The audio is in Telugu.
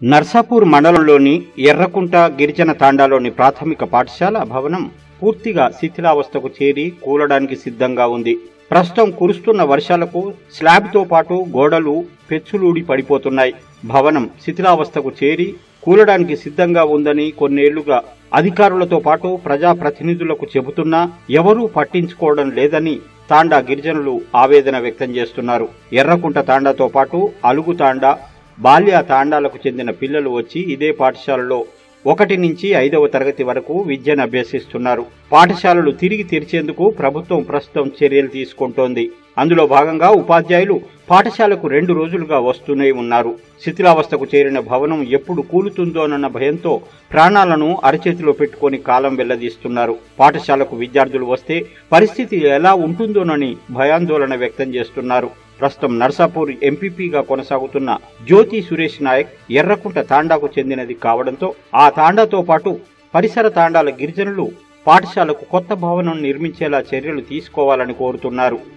నర్సాపూర్ మండలంలోని ఎర్రకుంట గిరిజన తాండాలోని ప్రాథమిక పాఠశాల భవనం పూర్తిగా శిథిలావస్థకు చేరి కూలడానికి సిద్ధంగా ఉంది ప్రస్తుతం కురుస్తున్న వర్షాలకు స్లాబ్తో పాటు గోడలు పెచ్చులూడి పడిపోతున్నాయి భవనం శిథిలావస్థకు చేరి కూలడానికి సిద్ధంగా ఉందని కొన్నేళ్లుగా అధికారులతో పాటు ప్రజాప్రతినిధులకు చెబుతున్నా ఎవరూ పట్టించుకోవడం లేదని తాండా గిరిజనులు ఆవేదన వ్యక్తం చేస్తున్నారు ఎర్రకుంట తాండాతో పాటు అలుగు తాండా బాల్య తాండాలకు చెందిన పిల్లలు వచ్చి ఇదే పాఠశాలలో ఒకటి నుంచి ఐదవ తరగతి వరకు విద్యను అభ్యసిస్తున్నారు పాఠశాలలు తిరిగి తెరిచేందుకు ప్రభుత్వం ప్రస్తుతం చర్యలు తీసుకుంటోంది అందులో భాగంగా ఉపాధ్యాయులు పాఠశాలకు రెండు రోజులుగా వస్తూనే ఉన్నారు శిథిలావస్థకు చేరిన భవనం ఎప్పుడు కూలుతుందోనన్న భయంతో ప్రాణాలను అరచేతిలో పెట్టుకొని కాలం వెల్లదీస్తున్నారు పాఠశాలకు విద్యార్థులు వస్తే పరిస్థితి ఎలా ఉంటుందోనని భయాందోళన వ్యక్తం చేస్తున్నారు ప్రస్తుతం నర్సాపూర్ ఎంపీపీగా కొనసాగుతున్న జ్యోతి సురేష్ నాయక్ ఎర్రకుంట తాండాకు చెందినది కావడంతో ఆ తాండాతో పాటు పరిసర తాండాల గిరిజనులు పాఠశాలకు కొత్త భవనం నిర్మించేలా చర్యలు తీసుకోవాలని కోరుతున్నారు